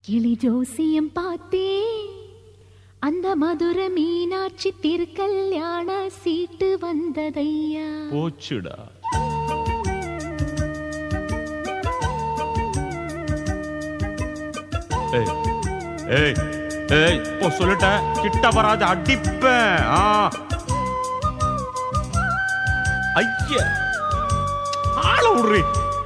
கிளி ஜோசியம் பார்த்தே அந்த மதுர மீனாட்சி திருக்கல்யாண சீட்டு வந்ததையா போச்சுடா ஏய் ஏய் ஏய் இப்போ சொல்லிட்டேன் கிட்ட வராது அடிப்பேன் ஆ ஐய ஆள விடுறி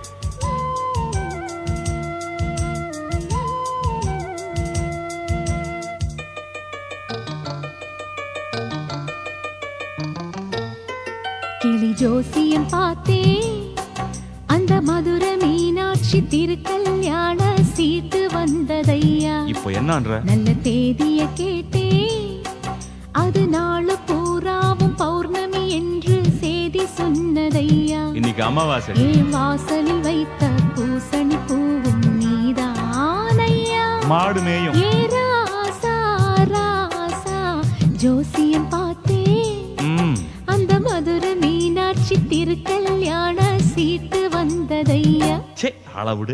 கிளி ஜோசியம் பார்த்தே அந்த மதுர மீனாட்சி திருக்கல்யாண சீட்டு வந்ததையா இப்போ என்னன்ற நல்ல தேதிய கேட்டே அது நாளு பூராவும் பௌர்ணமி என்று செய்தி சொன்னதையா இன்னைக்கு அமாவாசை ஏன் வாசலில் வைத்த பூசணி பூவும் நீதானையா மாடு மேயும் ஏ ராசா ராசா ஜோசியம் பார்த்தே ம் அந்த மதுர மீனாட்சி திருக்கல்யாண சீட்டு வந்ததையா சே ஆள விடு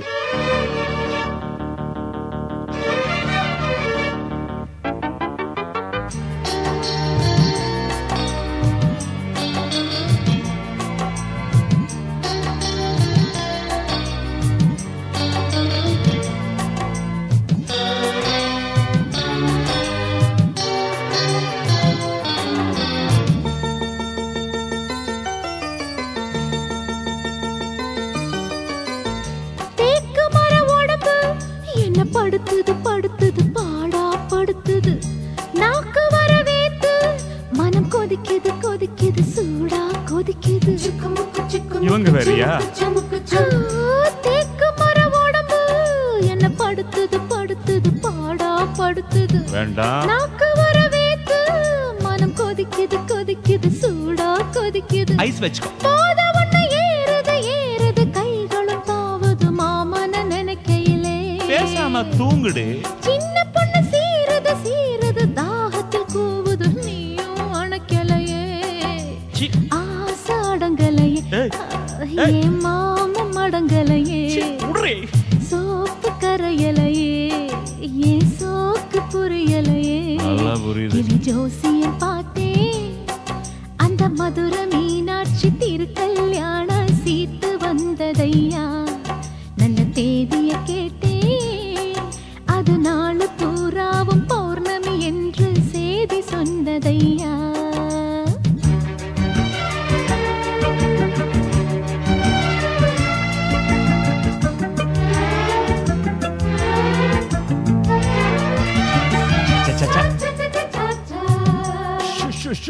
தேக்கு மர உடம்பு என்ன படுத்துது படுத்துது பாடா படுத்துது நாக்கு வர வேத்து மனம் கொதிக்குது கொதிக்குது சூடா கொதிக்குது இவங்க வேறயா? ஆ, தேக்கு மர உடம்பு என்ன படுத்துது படுத்துது பாடா படுத்துது வேண்டாம் நாக்கு வர வேத்து மனம் கொதிக்குது கொதிக்குது சூடா கொதிக்குது ஐஸ் வச்சுக்கோ போத ஒண்ணு ஏறுது ஏறுது கைகளும் தாவுது மாமன நினைக்கையிலே பேசாம தூங்குடு சின்ன பொண்ணு சீருது சீருது தாகத்தில் கூவுது நீயும் அணைக்கலையே சி, ஆசை அடங்கலையே ஏய், ஏன் மாமம் அடங்கலையே சி, விடுறி. சோப்பு கரையலையே ஏன் சோக்கு புரியலையே நல்லா புரியுது கிளி ஜோசியம் பார்த்தே அந்த மதுர மீனாட்சி திருக்கல்யாண சீட்டு வந்ததையா நல்ல தேதிய கேட்டே அது நாளு பூராவும் பௌர்ணமி என்று செய்தி சொன்னதையா ச, ச, ச. ஷு, ஷு, ஷு.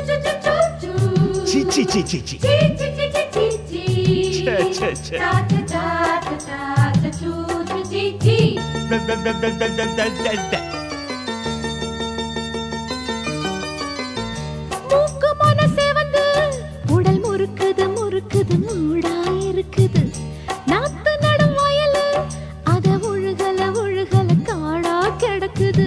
சி, சி, சி, சி, சி. ச்சே, ச்சே, ச்சே. த, த, த, த, த, த, த, த, த. மூக்கு மனசே வந்து உடல் முறுக்குது முறுக்குது மூடா இருக்குது நாத்து நடும் வயலு அத உழுகல உழுகல காடா கிடக்குது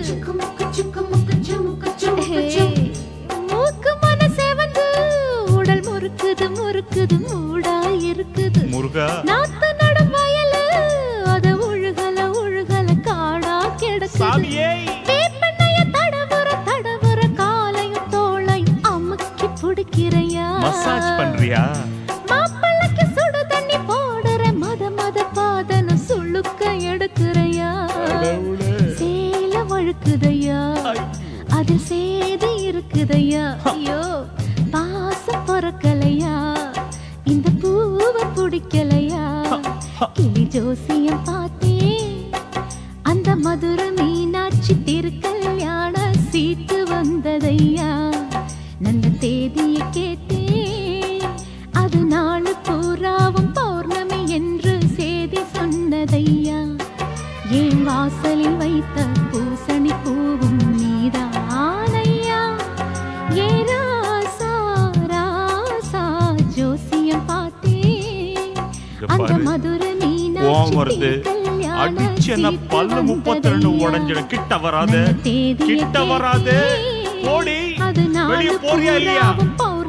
ஹே, மூக்கு மனசே வந்து உடல் முறுக்குது முறுக்குது மூடா இருக்குது முருகா நாத்து நடும் வயலு அத உழுகல உழுகல காடா கிடக்குது சாமியே வேப்பெண்ணைய தடவுற தடவுற காலையும் தோளையும் அமுக்கி பிடிக்கிறையா மசாஜ் பண்றியா மாப்பிள்ளைக்கு சுடு தண்ணி போடுற மத மத பாதனும் சுளுக்க எடுக்கிறையா சேல வழுக்குதையா அதில் சேது இருக்குதையா ஐயோ பாசம் பொறக்கலையா இந்த பூவை பிடிக்கலையா கிளி ஜோசியம் பார்த்தேன் அந்த மதுர மீனாட்சி திருக்கல்யாண சீட்டு வந்ததையா நல்ல தேதிய கேட்டேன் அது நாளு பூராவும் பௌர்ணமி என்று செய்தி சொன்னதையா ஏன் வாசலில் வைத்த பூசணி பூவும் நீதானையா ஏ ராசா ராசா ஜோசியம் பார்த்தேன் இங்க அந்த பாரு. மதுர கோவம் வருது மீனாட்சி அடிச்சு என்ன பல்லு முப்பத்தி ரெண்டு உடஞ்சிடும் கிட்ட வராது கிட்ட வராது போடி வெளிய போறியா இல்லையா